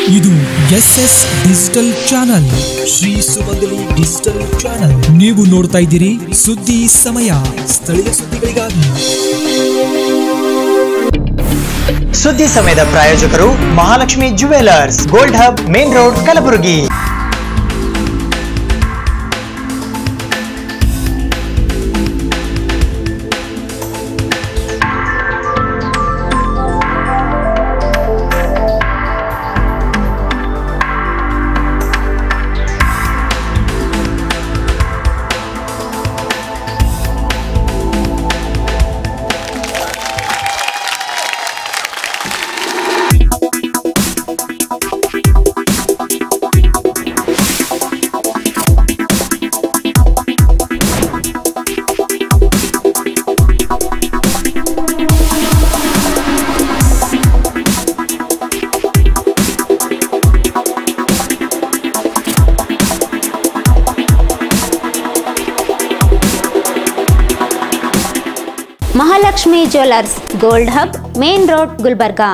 ಇದು S S digital channel Shri Sumangali digital channel ನೀವು ನೋಡ್ತಾ ಇದ್ದೀರಿ ಸುದ್ದಿ ಸಮಯ ಸ್ಥಳೀಯ ಸುದ್ದಿಗಳಿಗಾಗಿ ಸುದ್ದಿ ಸಮಯದ ಪ್ರಾಯೋಜಕರು Mahalakshmi jewellers gold hub main road Kalaburagi Mahalakshmi jewellers gold hub main road Gulbarga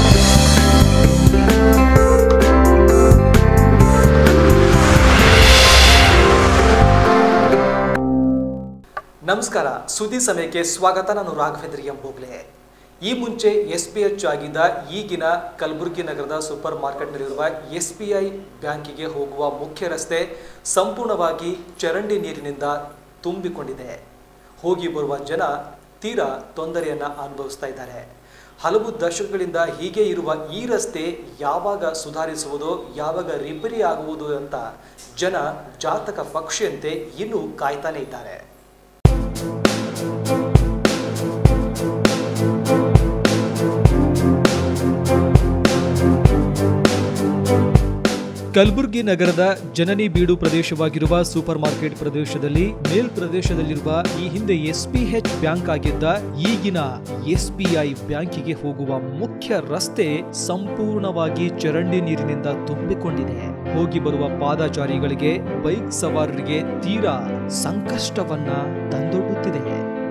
ನಮಸ್ಕಾರ ಸುದ್ದಿ ಸಮಯಕ್ಕೆ ಸ್ವಾಗತ ನಾನು ರಾಘವೇಂದ್ರ ಎಂ ಬೋಗ್ಲೆ ಈ ಮುಂಚೆ ಎಸ್ ಬಿ ಎಚ್ ಆಗಿದ್ದ ಈಗಿನ ಕಲಬುರಗಿ ನಗರದ ಸೂಪರ್ ಮಾರ್ಕೆಟ್ನಲ್ಲಿರುವ ಎಸ್ ಬಿ ಐ ಬ್ಯಾಂಕಿಗೆ ಹೋಗುವ ಮುಖ್ಯ ರಸ್ತೆ ಸಂಪೂರ್ಣವಾಗಿ ಚರಂಡಿ ನೀರಿನಿಂದ ತುಂಬಿಕೊಂಡಿದೆ ಹೋಗಿ ಬರುವ ಜನ ತೀರಾ ತೊಂದರೆಯನ್ನು ಅನುಭವಿಸ್ತಾ ಇದ್ದಾರೆ ಹಲವು ದಶಕಗಳಿಂದ ಹೀಗೆ ಇರುವ ಈ ರಸ್ತೆ ಯಾವಾಗ ಸುಧಾರಿಸುವುದು ಯಾವಾಗ ರಿಪೇರಿ ಆಗುವುದು ಅಂತ ಜನ ಜಾತಕ ಪಕ್ಷಿಯಂತೆ ಇನ್ನೂ ಕಾಯ್ತಾನೆ ಇದ್ದಾರೆ ಕಲಬುರಗಿ ನಗರದ ಜನನಿ ಬೀಡು ಪ್ರದೇಶವಾಗಿರುವ ಸೂಪರ್ ಮಾರ್ಕೆಟ್ ಪ್ರದೇಶದಲ್ಲಿ ಮೇಲ್ ಪ್ರದೇಶದಲ್ಲಿರುವ ಈ ಹಿಂದೆ ಎಸ್ಪಿಎಚ್ ಬ್ಯಾಂಕ್ ಆಗಿದ್ದ ಈಗಿನ ಎಸ್ಬಿಐ ಬ್ಯಾಂಕಿಗೆ ಹೋಗುವ ಮುಖ್ಯ ರಸ್ತೆ ಸಂಪೂರ್ಣವಾಗಿ ಚರಂಡಿ ನೀರಿನಿಂದ ತುಂಬಿಕೊಂಡಿದೆ ಹೋಗಿ ಬರುವ ಪಾದಚಾರಿಗಳಿಗೆ ಬೈಕ್ ಸವಾರರಿಗೆ ತೀರಾ ಸಂಕಷ್ಟವನ್ನ ತಂದೊಡ್ಡುತ್ತಿದೆ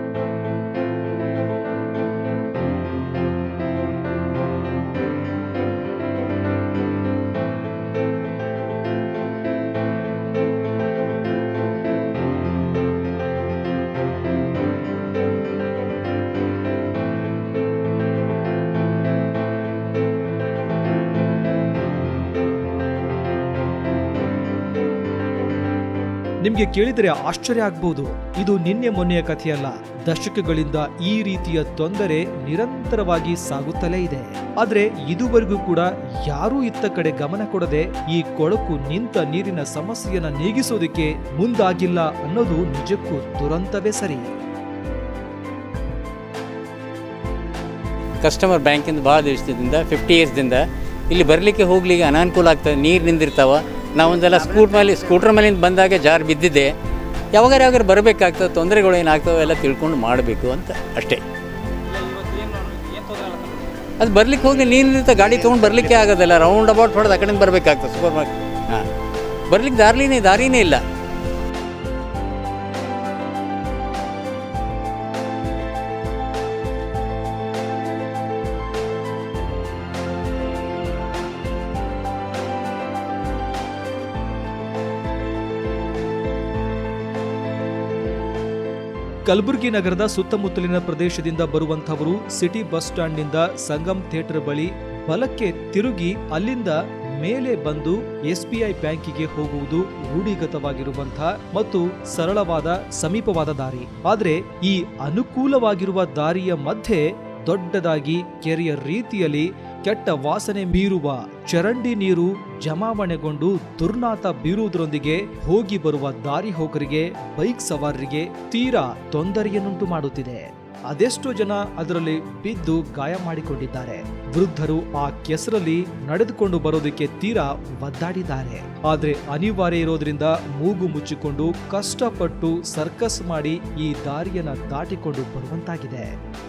ನಿಮ್ಗೆ ಕೇಳಿದರೆ ಆಶ್ಚರ್ಯ ಆಗ್ಬಹುದು ಇದು ನಿನ್ನೆ ಮೊನ್ನೆಯ ಕಥೆಯಲ್ಲ ದಶಕಗಳಿಂದ ಈ ರೀತಿಯ ತೊಂದರೆ ನಿರಂತರವಾಗಿ ಸಾಗುತ್ತಲೇ ಇದೆ ಆದ್ರೆ ಇದುವರೆಗೂ ಕೂಡ ಯಾರೂ ಇತ್ತ ಕಡೆ ಗಮನ ಕೊಡದೆ ಈ ಕೊಳಕು ನಿಂತ ನೀರಿನ ಸಮಸ್ಯೆಯನ್ನ ನೀಗಿಸೋದಕ್ಕೆ ಮುಂದಾಗಿಲ್ಲ ಅನ್ನೋದು ನಿಜಕ್ಕೂ ದುರಂತವೇ ಸರಿ ಕಸ್ಟಮರ್ ಬ್ಯಾಂಕಿಂದ ಭಾಳ ದಿವಸದಿಂದ ಫಿಫ್ಟಿ ಇಯರ್ಸ್ದಿಂದ ಇಲ್ಲಿ ಬರಲಿಕ್ಕೆ ಹೋಗ್ಲಿಕ್ಕೆ ಅನಾನುಕೂಲ ಆಗ್ತದೆ ನೀರು ನಿಂದಿರ್ತಾವ ನಾವೊಂದೆಲ್ಲ ಸ್ಕೂಟ್ ಮೇಲೆ ಸ್ಕೂಟ್ರ್ ಮೇಲಿಂದ ಬಂದಾಗ ಜಾರ್ ಬಿದ್ದಿದ್ದೆ ಯಾವಾಗ ಯಾವಾಗ ಬರಬೇಕಾಗ್ತದೆ ತೊಂದರೆಗಳು ಏನಾಗ್ತವೆ ಎಲ್ಲ ತಿಳ್ಕೊಂಡು ಮಾಡಬೇಕು ಅಂತ ಅಷ್ಟೇ ಅದು ಬರ್ಲಿಕ್ಕೆ ಹೋಗಿ ನೀರಿನಿಂದ ಗಾಡಿ ತೊಗೊಂಡು ಬರಲಿಕ್ಕೆ ಆಗೋದಿಲ್ಲ ರೌಂಡ್ ಅಬೌಟ್ ಹೊಡೆದು ಆ ಕಡೆಯಿಂದ ಬರಬೇಕಾಗ್ತದೆ ಸೂಪರ್ ಮಾರ್ಕೆಟ್ ಹಾಂ ಬರ್ಲಿಕ್ಕೆ ದಾರಿನೇ ದಾರಿನೇ ಇಲ್ಲ ಕಲಬುರಗಿ ನಗರದ ಸುತ್ತಮುತ್ತಲಿನ ಪ್ರದೇಶದಿಂದ ಬರುವಂತಹವರು ಸಿಟಿ ಬಸ್ ಸ್ಟಾಂಡ್ನಿಂದ ಸಂಗಮ್ ಥಿಯೇಟರ್ ಬಳಿ ಬಲಕ್ಕೆ ತಿರುಗಿ ಅಲ್ಲಿಂದ ಮೇಲೆ ಬಂದು ಎಸ್ಬಿಐ ಬ್ಯಾಂಕಿಗೆ ಹೋಗುವುದು ರೂಢಿಗತವಾಗಿರುವಂತಹ ಮತ್ತು ಸರಳವಾದ ಸಮೀಪವಾದ ದಾರಿ ಆದ್ರೆ ಈ ಅನುಕೂಲವಾಗಿರುವ ದಾರಿಯ ಮಧ್ಯೆ ದೊಡ್ಡದಾಗಿ ಕೆರೆಯ ರೀತಿಯಲ್ಲಿ ಕೆಟ್ಟ ವಾಸನೆ ಬೀರುವ ಚರಂಡಿ ನೀರು ಜಮಾವಣೆಗೊಂಡು ದುರ್ನಾತ ಬೀರುವುದರೊಂದಿಗೆ ಹೋಗಿ ಬರುವ ದಾರಿ ಹೋಗರಿಗೆ ಬೈಕ್ ಸವಾರರಿಗೆ ತೀರಾ ತೊಂದರೆಯನ್ನುಂಟು ಮಾಡುತ್ತಿದೆ ಅದೆಷ್ಟೋ ಜನ ಅದರಲ್ಲಿ ಬಿದ್ದು ಗಾಯ ಮಾಡಿಕೊಂಡಿದ್ದಾರೆ ವೃದ್ಧರು ಆ ಕೆಸರಲ್ಲಿ ನಡೆದುಕೊಂಡು ಬರೋದಕ್ಕೆ ತೀರಾ ಒದ್ದಾಡಿದ್ದಾರೆ ಆದ್ರೆ ಅನಿವಾರ್ಯ ಇರೋದ್ರಿಂದ ಮೂಗು ಮುಚ್ಚಿಕೊಂಡು ಕಷ್ಟಪಟ್ಟು ಸರ್ಕಸ್ ಮಾಡಿ ಈ ದಾರಿಯನ್ನ ದಾಟಿಕೊಂಡು ಬರುವಂತಾಗಿದೆ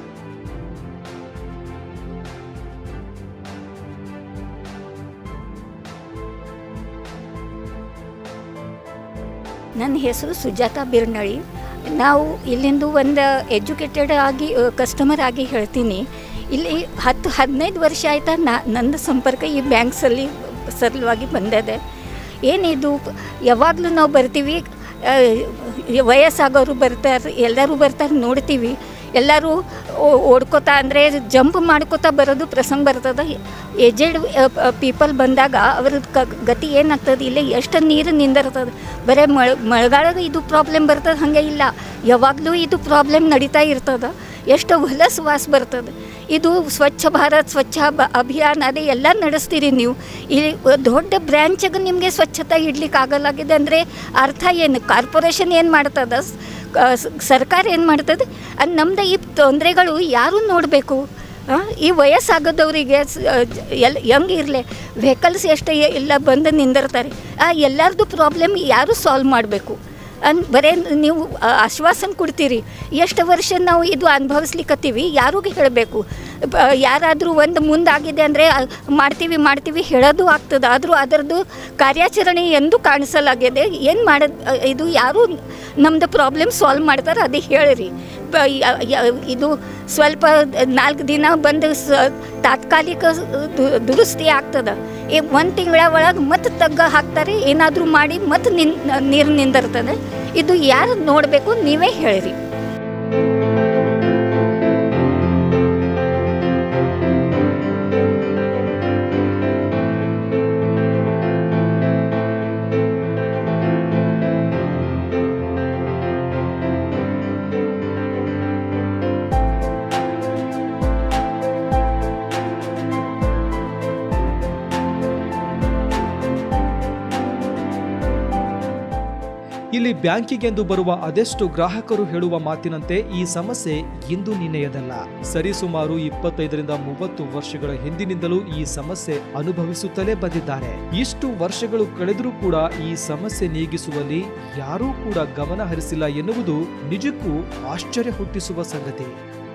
ನನ್ನ ಹೆಸರು ಸುಜಾತ ಬಿರ್ನಳಿ ನಾವು ಇಲ್ಲಿಂದು ಒಂದು ಎಜುಕೇಟೆಡ್ ಆಗಿ ಕಸ್ಟಮರ್ ಆಗಿ ಹೇಳ್ತೀನಿ ಇಲ್ಲಿ ಹತ್ತು ಹದಿನೈದು ವರ್ಷ ಆಯ್ತಾ ನಾ ನನ್ನ ಸಂಪರ್ಕ ಈ ಬ್ಯಾಂಕ್ಸಲ್ಲಿ ಸರಳವಾಗಿ ಬಂದಿದೆ ಏನಿದು ಯಾವಾಗಲೂ ನಾವು ಬರ್ತೀವಿ ಆ, ವಯಸ್ಸಾಗೋರು ಬರ್ತಾರೆ ಎಲ್ಲರೂ ಬರ್ತಾರೆ ನೋಡ್ತೀವಿ ಎಲ್ಲರೂ ಓ- ಓಡ್ಕೋತಾ ಅಂದರೆ ಜಂಪ್ ಮಾಡ್ಕೋತಾ ಬರೋದು ಪ್ರಸಂಗ ಬರ್ತದೆ ಏಜೆಡ್ ಪೀಪಲ್ ಬಂದಾಗ ಅವ್ರ ಕ ಗತಿ ಏನಾಗ್ತದೆ ಇಲ್ಲಿ ಎಷ್ಟು ನೀರು ನಿಂದಿರ್ತದೆ ಬರೀ ಮಳೆ ಮಳೆಗಾಲದ ಇದು ಪ್ರಾಬ್ಲಮ್ ಬರ್ತದೆ ಹಾಗೆ ಇಲ್ಲ ಯಾವಾಗಲೂ ಇದು ಪ್ರಾಬ್ಲಮ್ ನಡೀತಾ ಇರ್ತದೆ ಎಷ್ಟು ಹೊಲಸು ವಾಸ ಬರ್ತದೆ ಇದು ಸ್ವಚ್ಛ ಭಾರತ್ ಸ್ವಚ್ಛ ಬ ಅಭಿಯಾನ ಅದೇ ಎಲ್ಲ ನಡೆಸ್ತೀರಿ ನೀವು ಇಲ್ಲಿ ದೊಡ್ಡ ಬ್ರ್ಯಾಂಚಾಗ ನಿಮಗೆ ಸ್ವಚ್ಛತೆ ಇಡ್ಲಿಕ್ಕೆ ಆಗಲಾಗಿದೆ ಅಂದರೆ ಅರ್ಥ ಏನು ಕಾರ್ಪೊರೇಷನ್ ಏನು ಮಾಡ್ತದ ಸ್- ಕ- ಸ್- ಸರ್ಕಾರ ಏನು ಮಾಡ್ತದೆ ಅದು ನಮ್ಮದು ಈ ತೊಂದರೆಗಳು ಯಾರು ನೋಡಬೇಕು ಈ ವಯಸ್ಸಾಗದವರಿಗೆ ಎಲ್ ಹೆಂಗೆ ಇರಲಿ ವೆಹಿಕಲ್ಸ್ ಎಷ್ಟು ಎಲ್ಲ ಬಂದು ನಿಂದಿರ್ತಾರೆ ಆ ಎಲ್ಲರದ್ದು ಪ್ರಾಬ್ಲಮ್ ಯಾರು ಸಾಲ್ವ್ ಮಾಡಬೇಕು ಅನ್ ಬರೇ ನೀವು ಆ, ಆಶ್ವಾಸನೆ ಕೊಡ್ತೀರಿ ಎಷ್ಟು ವರ್ಷ ನಾವು ಇದು ಅನುಭವಿಸ್ಲಿಕ್ಕತ್ತೀವಿ ಯಾರಿಗೂ ಹೇಳಬೇಕು ಯಾರಾದರೂ ಒಂದು ಮುಂದಾಗಿದೆ ಅಂದರೆ ಮಾಡ್ತೀವಿ ಮಾಡ್ತೀವಿ ಹೇಳೋದು ಆಗ್ತದೆ ಆದರೂ ಅದರದ್ದು ಕಾರ್ಯಾಚರಣೆ ಎಂದು ಕಾಣಿಸಲಾಗಿದೆ ಏನು ಮಾಡೋದು ಇದು ಯಾರು ನಮ್ಮದು ಪ್ರಾಬ್ಲಮ್ ಸಾಲ್ವ್ ಮಾಡ್ತಾರೆ ಅದೇ ಹೇಳಿರಿ ಪ- ಯ- ಯ- ಇದು ಸ್ವಲ್ಪ ನಾಲ್ಕು ದಿನ ಬಂದು ಸ ತಾತ್ಕಾಲಿಕ ದು- ದುರಸ್ತಿ ಆಗ್ತದೆ ಈ ಒಂದು ತಿಂಗಳ ಒಳಗೆ ಮತ್ತೆ ತಗ್ಗ ಹಾಕ್ತಾರೆ ಏನಾದರೂ ಮಾಡಿ ಮತ್ತೆ ನಿನ್ ನೀರು ನಿಂದಿರ್ತದೆ ಇದು ಯಾರು ನೋಡಬೇಕು ನೀವೇ ಹೇಳಿರಿ ಇಲ್ಲಿ ಬ್ಯಾಂಕಿಗೆಂದು ಬರುವ ಅದೆಷ್ಟು ಗ್ರಾಹಕರು ಹೇಳುವ ಮಾತಿನಂತೆ ಈ ಸಮಸ್ಯೆ ಇಂದು ನಿನ್ನೆಯದಲ್ಲ ಸರಿಸುಮಾರು ಇಪ್ಪತ್ತೈದರಿಂದ ಮೂವತ್ತು ವರ್ಷಗಳ ಹಿಂದಿನಿಂದಲೂ ಈ ಸಮಸ್ಯೆ ಅನುಭವಿಸುತ್ತಲೇ ಬಂದಿದ್ದಾರೆ ಇಷ್ಟು ವರ್ಷಗಳು ಕಳೆದರೂ ಕೂಡ ಈ ಸಮಸ್ಯೆ ನೀಗಿಸುವಲ್ಲಿ ಯಾರೂ ಕೂಡ ಗಮನ ಹರಿಸಿಲ್ಲ ಎನ್ನುವುದು ನಿಜಕ್ಕೂ ಆಶ್ಚರ್ಯ ಹುಟ್ಟಿಸುವ ಸಂಗತಿ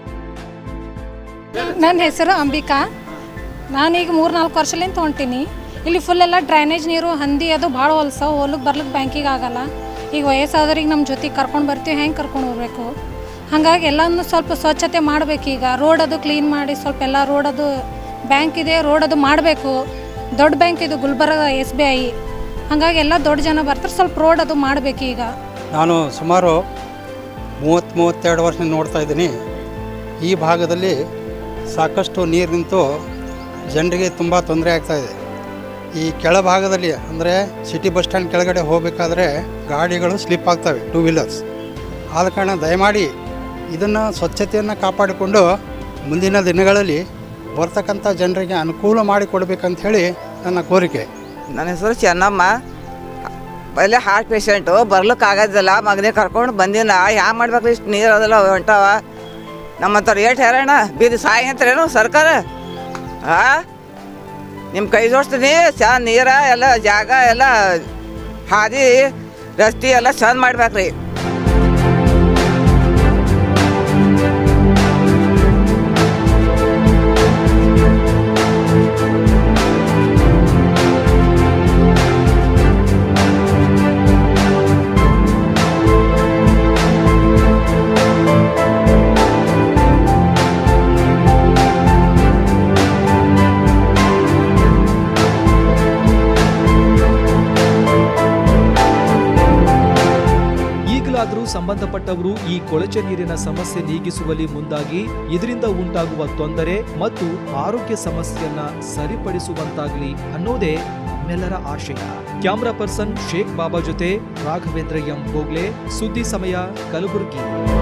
ನನ್ನ ಹೆಸರು ಅಂಬಿಕಾ ನಾನೀಗ ಮೂರು ನಾಲ್ಕು ವರ್ಷಲಿಂದ ಹೊಂಟೀನಿ ಇಲ್ಲಿ ಫುಲ್ ಎಲ್ಲ ಡ್ರೈನೇಜ್ ನೀರು ಹಂದಿ ಅದು ಭಾಳ ಹೊಲ್ಸ ಹೋಲಕ್ಕೆ ಬರ್ಲಿಕ್ಕೆ ಬ್ಯಾಂಕಿಗೆ ಆಗಲ್ಲ ಈಗ ವಯಸ್ಸಾದವ್ರಿಗೆ ನಮ್ಮ ಜೊತೆಗೆ ಕರ್ಕೊಂಡು ಬರ್ತೀವಿ ಹೆಂಗೆ ಕರ್ಕೊಂಡು ಹೋಗ್ಬೇಕು ಹಾಗಾಗಿ ಎಲ್ಲನೂ ಸ್ವಲ್ಪ ಸ್ವಚ್ಛತೆ ಮಾಡಬೇಕು ಈಗ ರೋಡ್ ಅದು ಕ್ಲೀನ್ ಮಾಡಿ ಸ್ವಲ್ಪ ಎಲ್ಲ ರೋಡ್ ಅದು ಬ್ಯಾಂಕ್ ಇದೆ ರೋಡ್ ಅದು ಮಾಡಬೇಕು ದೊಡ್ಡ ಬ್ಯಾಂಕ್ ಇದು ಗುಲ್ಬರ್ಗ ಎಸ್ ಬಿ ಐ ಹಾಗಾಗಿ ಎಲ್ಲ ದೊಡ್ಡ ಜನ ಬರ್ತಾರೆ ಸ್ವಲ್ಪ ರೋಡ್ ಅದು ಮಾಡಬೇಕು ಈಗ ನಾನು ಸುಮಾರು ಮೂವತ್ತು ಮೂವತ್ತೆರಡು ವರ್ಷ ನೋಡ್ತಾ ಇದ್ದೀನಿ ಈ ಭಾಗದಲ್ಲಿ ಸಾಕಷ್ಟು ನೀರು ನಿಂತು ಜನರಿಗೆ ತುಂಬ ತೊಂದರೆ ಆಗ್ತಾಯಿದೆ ಈ ಕೆಳಭಾಗದಲ್ಲಿ ಅಂದರೆ ಸಿಟಿ ಬಸ್ ಸ್ಟ್ಯಾಂಡ್ ಕೆಳಗಡೆ ಹೋಗಬೇಕಾದ್ರೆ ಗಾಡಿಗಳು ಸ್ಲಿಪ್ ಆಗ್ತವೆ ಟೂ ವೀಲರ್ಸ್ ಆದ ಕಾರಣ ದಯಮಾಡಿ ಇದನ್ನು ಸ್ವಚ್ಛತೆಯನ್ನು ಕಾಪಾಡಿಕೊಂಡು ಮುಂದಿನ ದಿನಗಳಲ್ಲಿ ಬರ್ತಕ್ಕಂಥ ಜನರಿಗೆ ಅನುಕೂಲ ಮಾಡಿಕೊಡ್ಬೇಕಂತ ಹೇಳಿ ನನ್ನ ಕೋರಿಕೆ ನನ್ನ ಹೆಸರು ಚೆನ್ನಮ್ಮ ಪहिले ಹಾರ್ಟ್ ಪೇಷಂಟು ಬರ್ಲಿಕ್ಕೆ ಆಗೋದಿಲ್ಲ ಮಗನೇ ಕರ್ಕೊಂಡು ಬಂದಿನ ಹ್ಯಾ ಮಾಡ್ಬೇಕು ಇಷ್ಟು ನೀರು ಅದೆಲ್ಲ ಹೊಂಟಾವ ನಮ್ಮಂಥವ್ರು ಏಟ್ ಹೇರೋಣ ಬೀದಿ ಸಾಯಿ ಅಂತಾರೇನು ಸರ್ಕಾರ ಆ ನಿಮ್ಮ ಕೈ ಜೋಡಿಸ್ತೀನಿ ಚಂದ ನೀರ ಎಲ್ಲ ಜಾಗ ಎಲ್ಲ ಹಾದಿ ರಸ್ತೆ ಎಲ್ಲ ಚಂದ ಮಾಡ್ಬೇಕ್ರಿ ಈಗಲಾದರೂ ಸಂಬಂಧಪಟ್ಟವರು ಈ ಕೊಳಚೆ ನೀರಿನ ಸಮಸ್ಯೆ ನೀಗಿಸುವಲ್ಲಿ ಮುಂದಾಗಿ ಇದರಿಂದ ಉಂಟಾಗುವ ತೊಂದರೆ ಮತ್ತು ಆರೋಗ್ಯ ಸಮಸ್ಯೆಯನ್ನ ಸರಿಪಡಿಸುವಂತಾಗಲಿ ಅನ್ನೋದೇ ನಮ್ಮೆಲ್ಲರ ಆಶಯ ಕ್ಯಾಮ್ರಾ ಪರ್ಸನ್ ಶೇಖ್ ಬಾಬಾ ಜೊತೆ ರಾಘವೇಂದ್ರ ಎಂ ಬೋಗ್ಲೆ ಸುದ್ದಿ ಸಮಯ ಕಲಬುರಗಿ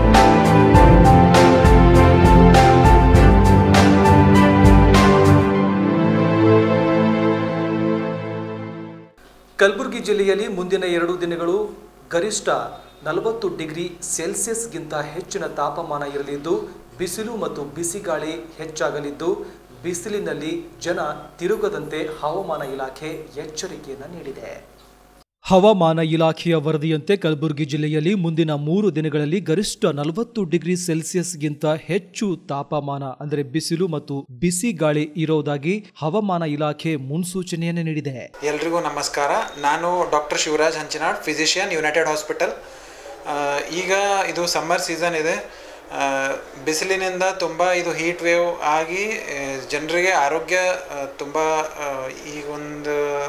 ಕಲಬುರಗಿ ಜಿಲ್ಲೆಯಲ್ಲಿ ಮುಂದಿನ ಎರಡು ದಿನಗಳು ಗರಿಷ್ಠ ನಲವತ್ತು ಡಿಗ್ರಿ ಸೆಲ್ಸಿಯಸ್ಗಿಂತ ಹೆಚ್ಚಿನ ತಾಪಮಾನ ಇರಲಿದ್ದು ಬಿಸಿಲು ಮತ್ತು ಬಿಸಿಗಾಳಿ ಹೆಚ್ಚಾಗಲಿದ್ದು ಬಿಸಿಲಿನಲ್ಲಿ ಜನ ತಿರುಗದಂತೆ ಹವಾಮಾನ ಇಲಾಖೆ ಎಚ್ಚರಿಕೆಯನ್ನು ನೀಡಿದೆ ಹವಾಮಾನ ಇಲಾಖೆಯ ವರದಿಯಂತೆ ಕಲಬುರಗಿ ಜಿಲ್ಲೆಯಲ್ಲಿ ಮುಂದಿನ ಮೂರು ದಿನಗಳಲ್ಲಿ ಗರಿಷ್ಠ ನಲವತ್ತು ಡಿಗ್ರಿ ಸೆಲ್ಸಿಯಸ್ಗಿಂತ ಹೆಚ್ಚು ತಾಪಮಾನ ಅಂದರೆ ಬಿಸಿಲು ಮತ್ತು ಬಿಸಿ ಗಾಳಿ ಇರೋದಾಗಿ ಹವಾಮಾನ ಇಲಾಖೆ ಮುನ್ಸೂಚನೆಯನ್ನು ನೀಡಿದೆ ಎಲ್ರಿಗೂ ನಮಸ್ಕಾರ ನಾನು doctor Shivaraj Hanchinad physician united hospital ಆ, ಈಗ ಇದು ಸಮ್ಮರ್ ಸೀಸನ್ ಇದೆ ಆ, ಬಿಸಿಲಿನಿಂದ ತುಂಬ ಇದು ಹೀಟ್ ವೇವ್ ಆಗಿ ಜನರಿಗೆ ಆರೋಗ್ಯ ತುಂಬ ಈಗ ಒಂದು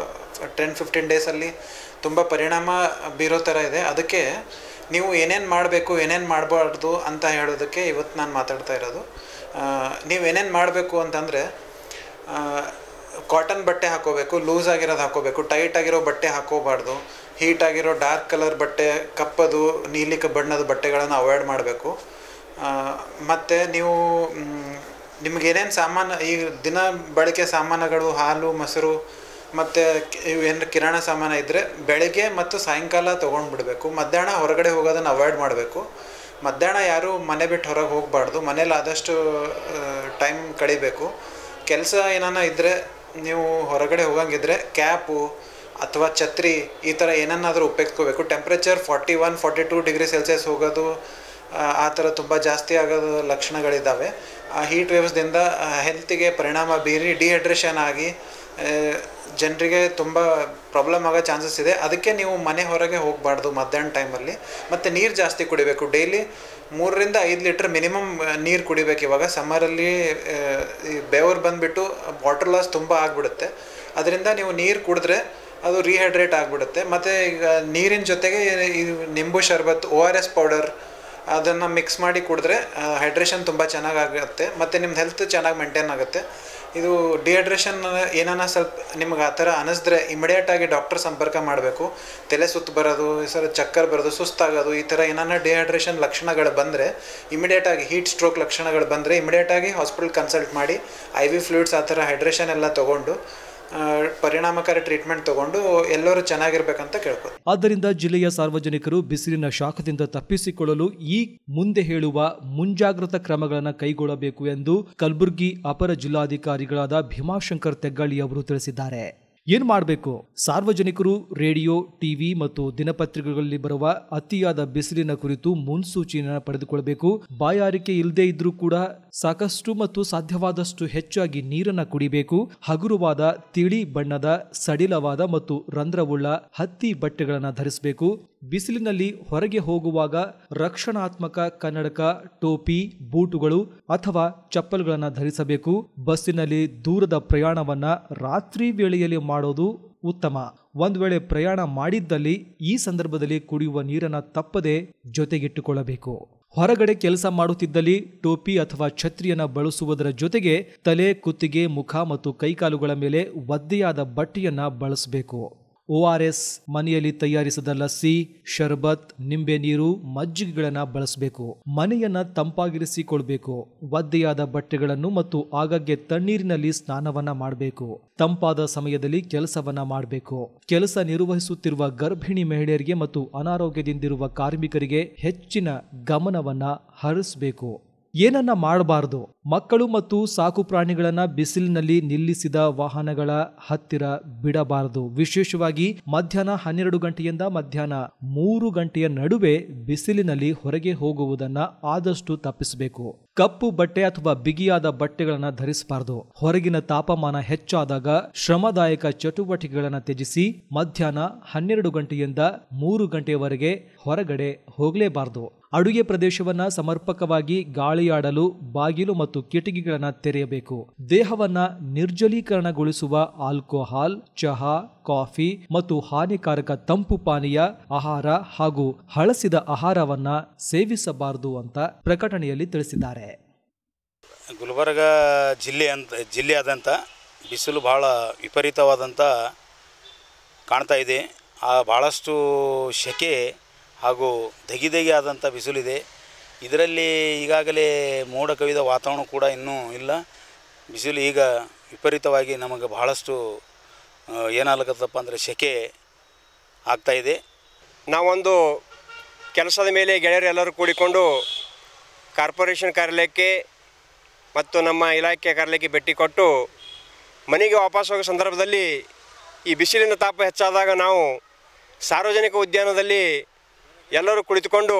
ಟೆನ್ ಫಿಫ್ಟೀನ್ ಡೇಸಲ್ಲಿ ತುಂಬ ಪರಿಣಾಮ ಬೀರೋ ಥರ ಇದೆ ಅದಕ್ಕೆ ನೀವು ಏನೇನು ಮಾಡಬೇಕು ಏನೇನು ಮಾಡಬಾರ್ದು ಅಂತ ಹೇಳೋದಕ್ಕೆ ಇವತ್ತು ನಾನು ಮಾತಾಡ್ತಾ ಇರೋದು ಆ, ನೀವು ಏನೇನು ಮಾಡಬೇಕು ಅಂತಂದರೆ ಕಾಟನ್ ಬಟ್ಟೆ ಹಾಕೋಬೇಕು ಲೂಸ್ ಆಗಿರೋದು ಹಾಕೋಬೇಕು ಟೈಟ್ ಆಗಿರೋ ಬಟ್ಟೆ ಹಾಕೋಬಾರ್ದು ಹೀಟ್ ಆಗಿರೋ ಡಾರ್ಕ್ ಕಲರ್ ಬಟ್ಟೆ ಕಪ್ಪದು ನೀಲಿ ಕ- ಬಣ್ಣದ ಬಟ್ಟೆಗಳನ್ನು ಅವಾಯ್ಡ್ ಮಾಡಬೇಕು ಮತ್ತು ನೀವು ನಿಮ್ಗೆ ಏನೇನು ಸಾಮಾನು ಈ ದಿನ ಬಳಕೆ ಸಾಮಾನುಗಳು ಹಾಲು ಮೊಸರು ಮತ್ತು ಏನು ಕಿರಾಣ ಸಾಮಾನು ಇದ್ದರೆ ಬೆಳಗ್ಗೆ ಮತ್ತು ಸಾಯಂಕಾಲ ತೊಗೊಂಡು ಬಿಡಬೇಕು ಮಧ್ಯಾಹ್ನ ಹೊರಗಡೆ ಹೋಗೋದನ್ನು ಅವಾಯ್ಡ್ ಮಾಡಬೇಕು ಮಧ್ಯಾಹ್ನ ಯಾರೂ ಮನೆ ಬಿಟ್ಟು ಹೊರಗೆ ಹೋಗಬಾರ್ದು ಮನೇಲಿ ಆದಷ್ಟು ಟೈಮ್ ಕಳಿಬೇಕು ಕೆಲಸ ಏನಾನ ಇದ್ದರೆ ನೀವು ಹೊರಗಡೆ ಹೋಗಂಗಿದ್ರೆ ಕ್ಯಾಪು ಅಥವಾ ಛತ್ರಿ ಈ ಥರ ಏನನ್ನಾದರೂ ಉಪಯೋಗಿಸ್ಕೋಬೇಕು temperature forty one forty two degree celsius ಹೋಗೋದು ಆ, ಆ ಥರ ತುಂಬ ಜಾಸ್ತಿ ಆಗೋದು ಲಕ್ಷಣಗಳಿದ್ದಾವೆ ಆ ಹೀಟ್ ವೇವ್ಸ್ದಿಂದ ಹೆಲ್ತಿಗೆ ಪರಿಣಾಮ ಬೀರಿ ಡಿಹೈಡ್ರೇಷನ್ ಆಗಿ ಜನರಿಗೆ ತುಂಬ ಪ್ರಾಬ್ಲಮ್ ಆಗೋ ಚಾನ್ಸಸ್ ಇದೆ ಅದಕ್ಕೆ ನೀವು ಮನೆ ಹೊರಗೆ ಹೋಗಬಾರ್ದು ಮಧ್ಯಾಹ್ನ ಟೈಮಲ್ಲಿ ಮತ್ತು ನೀರು ಜಾಸ್ತಿ ಕುಡಿಬೇಕು ಡೈಲಿ ಮೂರರಿಂದ ಐದು ಲೀಟ್ರ್ ಮಿನಿಮಮ್ ನೀರು ಕುಡಿಬೇಕು ಇವಾಗ ಸಮ್ಮರಲ್ಲಿ ಈ ಬೆವರು ಬಂದುಬಿಟ್ಟು ವಾಟರ್ ಲಾಸ್ ತುಂಬ ಆಗಿಬಿಡುತ್ತೆ ಅದರಿಂದ ನೀವು ನೀರು ಕುಡಿದ್ರೆ ಅದು ರೀಹೈಡ್ರೇಟ್ ಆಗಿಬಿಡುತ್ತೆ ಮತ್ತು ಈಗ ನೀರಿನ ಜೊತೆಗೆ ಇದು ನಿಂಬು ಶರ್ಬತ್ ಓ ಆರ್ ಎಸ್ ಪೌಡರ್ ಅದನ್ನು ಮಿಕ್ಸ್ ಮಾಡಿ ಕುಡಿದ್ರೆ ಹೈಡ್ರೇಷನ್ ತುಂಬ ಚೆನ್ನಾಗಾಗುತ್ತೆ ಮತ್ತು ನಿಮ್ಮ ಹೆಲ್ತ್ ಚೆನ್ನಾಗಿ ಮೇಂಟೈನ್ ಆಗುತ್ತೆ ಇದು ಡಿಹೈಡ್ರೇಷನ್ ಏನಾನ ಸ್ವಲ್ಪ ನಿಮ್ಗೆ ಆ ಥರ ಅನ್ನಿಸಿದ್ರೆ ಇಮಿಡಿಯೇಟಾಗಿ ಡಾಕ್ಟರ್ ಸಂಪರ್ಕ ಮಾಡಬೇಕು ತಲೆ ಸುತ್ತು ಬರೋದು ಸರ್ ಚಕ್ಕರ್ ಬರೋದು ಸುಸ್ತಾಗೋದು ಈ ಥರ ಏನಾನ ಡಿಹೈಡ್ರೇಷನ್ ಲಕ್ಷಣಗಳು ಬಂದರೆ ಇಮಿಡಿಯೇಟಾಗಿ ಹೀಟ್ ಸ್ಟ್ರೋಕ್ ಲಕ್ಷಣಗಳು ಬಂದರೆ ಇಮಿಡಿಯೇಟಾಗಿ ಹಾಸ್ಪಿಟಲ್ ಕನ್ಸಲ್ಟ್ ಮಾಡಿ ಐ ವಿ ಫ್ಲೂಯಿಡ್ಸ್ ಆ ಥರ ಹೈಡ್ರೇಷನ್ ಎಲ್ಲ ತೊಗೊಂಡು ಆ, ಪರಿಣಾಮಕಾರಿ ಟ್ರೀಟ್ಮೆಂಟ್ ತೊಗೊಂಡು ಎಲ್ಲರೂ ಚೆನ್ನಾಗಿರ್ಬೇಕಂತ ಕೇಳ್ಕೊ ಆದ್ದರಿಂದ ಜಿಲ್ಲೆಯ ಸಾರ್ವಜನಿಕರು ಬಿಸಿಲಿನ ಶಾಖದಿಂದ ತಪ್ಪಿಸಿಕೊಳ್ಳಲು ಈ ಮುಂದೆ ಹೇಳುವ ಮುಂಜಾಗ್ರತಾ ಕ್ರಮಗಳನ್ನು ಕೈಗೊಳ್ಳಬೇಕು ಎಂದು ಕಲಬುರಗಿ ಅಪರ ಜಿಲ್ಲಾಧಿಕಾರಿಗಳಾದ ಭೀಮಾಶಂಕರ್ ತೆಗ್ಗಾಳಿ ಅವರು ತಿಳಿಸಿದ್ದಾರೆ ಏನ್ ಮಾಡಬೇಕು ಸಾರ್ವಜನಿಕರು ರೇಡಿಯೋ ಟಿವಿ ಮತ್ತು ದಿನಪತ್ರಿಕೆಗಳಲ್ಲಿ ಬರುವ ಅತಿಯಾದ ಬಿಸಿಲಿನ ಕುರಿತು ಮುನ್ಸೂಚನೆಯನ್ನು ಪಡೆದುಕೊಳ್ಳಬೇಕು ಬಾಯಾರಿಕೆ ಇಲ್ಲದೆ ಇದ್ರೂ ಕೂಡ ಸಾಕಷ್ಟು ಮತ್ತು ಸಾಧ್ಯವಾದಷ್ಟು ಹೆಚ್ಚಾಗಿ ನೀರನ್ನ ಕುಡಿಬೇಕು ಹಗುರವಾದ ತಿಳಿ ಬಣ್ಣದ ಸಡಿಲವಾದ ಮತ್ತು ರಂಧ್ರವುಳ್ಳ ಹತ್ತಿ ಬಟ್ಟೆಗಳನ್ನು ಧರಿಸಬೇಕು ಬಿಸಿಲಿನಲ್ಲಿ ಹೊರಗೆ ಹೋಗುವಾಗ ರಕ್ಷಣಾತ್ಮಕ ಕನ್ನಡಕ ಟೋಪಿ ಬೂಟುಗಳು ಅಥವಾ ಚಪ್ಪಲ್ಗಳನ್ನು ಧರಿಸಬೇಕು ಬಸ್ಸಿನಲ್ಲಿ ದೂರದ ಪ್ರಯಾಣವನ್ನ ರಾತ್ರಿ ವೇಳೆಯಲ್ಲಿ ಮಾಡೋದು ಉತ್ತಮ ಒಂದ್ ವೇಳೆ ಪ್ರಯಾಣ ಮಾಡಿದ್ದಲ್ಲಿ ಈ ಸಂದರ್ಭದಲ್ಲಿ ಕುಡಿಯುವ ನೀರನ್ನ ತಪ್ಪದೆ ಜೊತೆಗಿಟ್ಟುಕೊಳ್ಳಬೇಕು ಹೊರಗಡೆ ಕೆಲಸ ಮಾಡುತ್ತಿದ್ದಲ್ಲಿ ಟೋಪಿ ಅಥವಾ ಛತ್ರಿಯನ್ನ ಬಳಸುವುದರ ಜೊತೆಗೆ ತಲೆ ಕುತ್ತಿಗೆ ಮುಖ ಮತ್ತು ಕೈಕಾಲುಗಳ ಮೇಲೆ ಒದ್ದೆಯಾದ ಬಟ್ಟೆಯನ್ನ ಬಳಸಬೇಕು ಒ ಆರ್ ಎಸ್ ಮನೆಯಲ್ಲಿ ತಯಾರಿಸಿದ ಲಸ್ಸಿ ಶರ್ಬತ್ ನಿಂಬೆ ನೀರು ಮಜ್ಜಿಗೆಗಳನ್ನ ಬಳಸಬೇಕು ಮನೆಯನ್ನ ತಂಪಾಗಿರಿಸಿಕೊಳ್ಬೇಕು ಒದ್ದೆಯಾದ ಬಟ್ಟೆಗಳನ್ನು ಮತ್ತು ಆಗಾಗ್ಗೆ ತಣ್ಣೀರಿನಲ್ಲಿ ಸ್ನಾನವನ್ನ ಮಾಡಬೇಕು ತಂಪಾದ ಸಮಯದಲ್ಲಿ ಕೆಲಸವನ್ನ ಮಾಡಬೇಕು ಕೆಲಸ ನಿರ್ವಹಿಸುತ್ತಿರುವ ಗರ್ಭಿಣಿ ಮಹಿಳೆಯರಿಗೆ ಮತ್ತು ಅನಾರೋಗ್ಯದಿಂದಿರುವ ಕಾರ್ಮಿಕರಿಗೆ ಹೆಚ್ಚಿನ ಗಮನವನ್ನ ಹರಿಸಬೇಕು ಏನನ್ನ ಮಾಡಬಾರದು ಮಕ್ಕಳು ಮತ್ತು ಸಾಕು ಪ್ರಾಣಿಗಳನ್ನ ಬಿಸಿಲಿನಲ್ಲಿ ನಿಲ್ಲಿಸಿದ ವಾಹನಗಳ ಹತ್ತಿರ ಬಿಡಬಾರದು ವಿಶೇಷವಾಗಿ ಮಧ್ಯಾಹ್ನ ಹನ್ನೆರಡು ಗಂಟೆಯಿಂದ ಮಧ್ಯಾಹ್ನ ಮೂರು ಗಂಟೆಯ ನಡುವೆ ಬಿಸಿಲಿನಲ್ಲಿ ಹೊರಗೆ ಹೋಗುವುದನ್ನ ಆದಷ್ಟು ತಪ್ಪಿಸಬೇಕು ಕಪ್ಪು ಬಟ್ಟೆ ಅಥವಾ ಬಿಗಿಯಾದ ಬಟ್ಟೆಗಳನ್ನ ಧರಿಸಬಾರದು ಹೊರಗಿನ ತಾಪಮಾನ ಹೆಚ್ಚಾದಾಗ ಶ್ರಮದಾಯಕ ಚಟುವಟಿಕೆಗಳನ್ನ ತ್ಯಜಿಸಿ ಮಧ್ಯಾಹ್ನ ಹನ್ನೆರಡು ಗಂಟೆಯಿಂದ ಮೂರು ಗಂಟೆಯವರೆಗೆ ಹೊರಗಡೆ ಹೋಗಲೇಬಾರದು ಅಡುಗೆ ಪ್ರದೇಶವನ್ನ ಸಮರ್ಪಕವಾಗಿ ಗಾಳಿಯಾಡಲು ಬಾಗಿಲು ಮತ್ತು ಕಿಟಕಿಗಳನ್ನ ತೆರೆಯಬೇಕು ದೇಹವನ್ನ ನಿರ್ಜಲೀಕರಣಗೊಳಿಸುವ ಆಲ್ಕೋಹಾಲ್ ಚಹಾ ಕಾಫಿ ಮತ್ತು ಹಾನಿಕಾರಕ ತಂಪು ಪಾನೀಯ ಆಹಾರ ಹಾಗೂ ಹಳಸಿದ ಆಹಾರವನ್ನ ಸೇವಿಸಬಾರದು ಅಂತ ಪ್ರಕಟಣೆಯಲ್ಲಿ ತಿಳಿಸಿದ್ದಾರೆ ಗುಲ್ಬರ್ಗ ಜಿಲ್ಲೆ ಅಂತ ಜಿಲ್ಲೆಯಾದಂಥ ಬಿಸಿಲು ಭಾಳ ವಿಪರೀತವಾದಂಥ ಕಾಣ್ತಾ ಇದೆ ಆ ಭಾಳಷ್ಟು ಸೆಕೆ ಹಾಗೂ ದಗಿ ದಗಿ ಆದಂಥ ಬಿಸಿಲಿದೆ ಇದರಲ್ಲಿ ಈಗಾಗಲೇ ಮೋಡ ಕವಿದ ವಾತಾವರಣ ಕೂಡ ಇನ್ನೂ ಇಲ್ಲ ಬಿಸಿಲು ಈಗ ವಿಪರೀತವಾಗಿ ನಮಗೆ ಬಹಳಷ್ಟು ಆ, ಏನಾಗ್ಲತ್ತಪ್ಪ ಅಂದರೆ ಸೆಕೆ ಆಗ್ತಾಯಿದೆ ನಾವೊಂದು ಕೆಲಸದ ಮೇಲೆ ಗೆಳೆಯರೆಲ್ಲರೂ ಕೂಡಿಕೊಂಡು ಕಾರ್ಪೊರೇಷನ್ ಕಾರ್ಯಾಲಯಕ್ಕೆ ಮತ್ತು ನಮ್ಮ ಇಲಾಖೆ ಕಾರ್ಯಾಲಯಕ್ಕೆ ಭೇಟಿ ಕೊಟ್ಟು ಮನೆಗೆ ವಾಪಸ್ ಹೋಗೋ ಸಂದರ್ಭದಲ್ಲಿ ಈ ಬಿಸಿಲಿನ ತಾಪ ಹೆಚ್ಚಾದಾಗ ನಾವು ಸಾರ್ವಜನಿಕ ಉದ್ಯಾನದಲ್ಲಿ ಎಲ್ಲರೂ ಕುಳಿತುಕೊಂಡು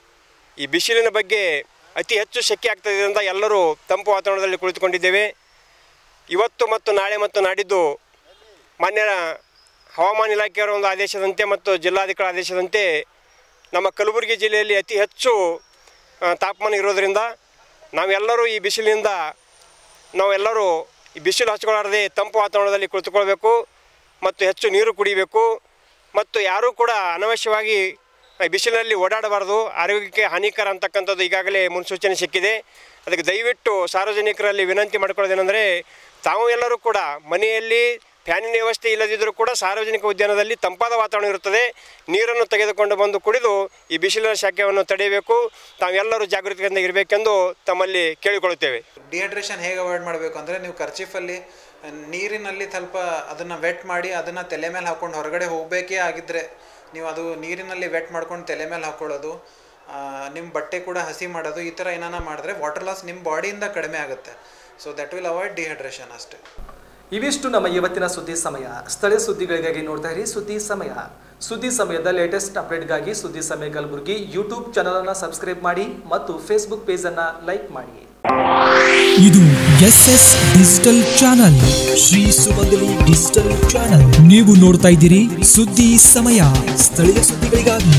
ಈ ಬಿಸಿಲಿನ ಬಗ್ಗೆ ಅತಿ ಹೆಚ್ಚು ಶೆಕೆ ಆಗ್ತದೆ ಅಂತ ಎಲ್ಲರೂ ತಂಪು ವಾತಾವರಣದಲ್ಲಿ ಕುಳಿತುಕೊಂಡಿದ್ದೇವೆ ಇವತ್ತು ಮತ್ತು ನಾಳೆ ಮತ್ತು ನಾಡಿದ್ದು ಮಾನ್ಯ ಹವಾಮಾನ ಇಲಾಖೆಯವರ ಒಂದು ಆದೇಶದಂತೆ ಮತ್ತು ಜಿಲ್ಲಾಧಿಕಾರಿ ಆದೇಶದಂತೆ ನಮ್ಮ ಕಲಬುರಗಿ ಜಿಲ್ಲೆಯಲ್ಲಿ ಅತಿ ಹೆಚ್ಚು ಆ, ತಾಪಮಾನ ಇರೋದರಿಂದ ನಾವೆಲ್ಲರೂ ಈ ಬಿಸಿಲಿನಿಂದ ನಾವೆಲ್ಲರೂ ಈ ಬಿಸಿಲು ಹಚ್ಕೊಳ್ಳಾರದೆ ತಂಪು ವಾತಾವರಣದಲ್ಲಿ ಕುಳಿತುಕೊಳ್ಬೇಕು ಮತ್ತು ಹೆಚ್ಚು ನೀರು ಕುಡಿಬೇಕು ಮತ್ತು ಯಾರೂ ಕೂಡ ಅನವಶ್ಯವಾಗಿ ಬಿಸಿಲಿನಲ್ಲಿ ಓಡಾಡಬಾರ್ದು ಆರೋಗ್ಯಕ್ಕೆ ಹಾನಿಕರ ಅಂತಕ್ಕಂಥದ್ದು ಈಗಾಗಲೇ ಮುನ್ಸೂಚನೆ ಸಿಕ್ಕಿದೆ ಅದಕ್ಕೆ ದಯವಿಟ್ಟು ಸಾರ್ವಜನಿಕರಲ್ಲಿ ವಿನಂತಿ ಮಾಡ್ಕೊಳ್ಳೋದೇನೆಂದರೆ ತಾವು ಎಲ್ಲರೂ ಕೂಡ ಮನೆಯಲ್ಲಿ ಫ್ಯಾನಿನ ವ್ಯವಸ್ಥೆ ಇಲ್ಲದಿದ್ದರೂ ಕೂಡ ಸಾರ್ವಜನಿಕ ಉದ್ಯಾನದಲ್ಲಿ ತಂಪಾದ ವಾತಾವರಣ ಇರುತ್ತದೆ ನೀರನ್ನು ತೆಗೆದುಕೊಂಡು ಬಂದು ಕುಡಿದು ಈ ಬಿಸಿಲಿನ ಶಾಖವನ್ನು ತಡೆಯಬೇಕು ತಾವೆಲ್ಲರೂ ಜಾಗೃತಿಯಿಂದ ಇರಬೇಕೆಂದು ತಮ್ಮಲ್ಲಿ ಕೇಳಿಕೊಳ್ಳುತ್ತೇವೆ ಡಿಹೈಡ್ರೇಷನ್ ಹೇಗೆ ಅವಾಯ್ಡ್ ಮಾಡಬೇಕು ಅಂದರೆ ನೀವು ಖರ್ಚೀಫಲ್ಲಿ ನೀರಿನಲ್ಲಿ ಸ್ವಲ್ಪ ಅದನ್ನು ವೆಟ್ ಮಾಡಿ ಅದನ್ನು ತಲೆ ಮೇಲೆ ಹಾಕ್ಕೊಂಡು ಹೊರಗಡೆ ಹೋಗಬೇಕೇ ಆಗಿದ್ದರೆ ನೀವು ಅದು ನೀರಿನಲ್ಲಿ ವೆಟ್ ಮಾಡ್ಕೊಂಡು ತಲೆ ಮೇಲೆ ಹಾಕ್ಕೊಳ್ಳೋದು ನಿಮ್ಮ ಬಟ್ಟೆ ಕೂಡ ಹಸಿ ಮಾಡೋದು ಈ ಥರ ಏನಾನ ಮಾಡಿದ್ರೆ ವಾಟರ್ ಲಾಸ್ ನಿಮ್ಮ ಬಾಡಿಯಿಂದ ಕಡಿಮೆ ಆಗುತ್ತೆ so that will avoid dehydration ಅಷ್ಟೇ ಇವಿಷ್ಟು ನಮ್ಮ ಇವತ್ತಿನ ಸುದ್ದಿ ಸಮಯ ಸ್ಥಳೀಯ ಸುದ್ದಿಗಳಿಗಾಗಿ ನೋಡ್ತಾ ಇರಿ ಸುದ್ದಿ ಸಮಯ ಸುದ್ದಿ ಸಮಯದ ಲೇಟೆಸ್ಟ್ ಅಪ್ಡೇಟ್ಗಾಗಿ ಸುದ್ದಿ ಸಮಯ ಕಲಬುರಗಿ ಯೂಟ್ಯೂಬ್ ಚಾನಲ್ ಅನ್ನ ಸಬ್ಸ್ಕ್ರೈಬ್ ಮಾಡಿ ಮತ್ತು ಫೇಸ್ಬುಕ್ ಪೇಜ್ ಅನ್ನ ಲೈಕ್ ಮಾಡಿ ಇದು S S digital channel Shri Sumangali digital channel ನೀವು ನೋಡ್ತಾ ಇದ್ದೀರಿ ಸುದ್ದಿ ಸಮಯ ಸ್ಥಳೀಯ ಸುದ್ದಿಗಳಿಗಾಗಿ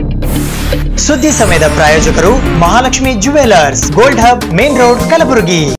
ಸುದ್ದಿ ಸಮಯದ ಪ್ರಾಯೋಜಕರು Mahalakshmi jewellers gold hub main road Kalaburagi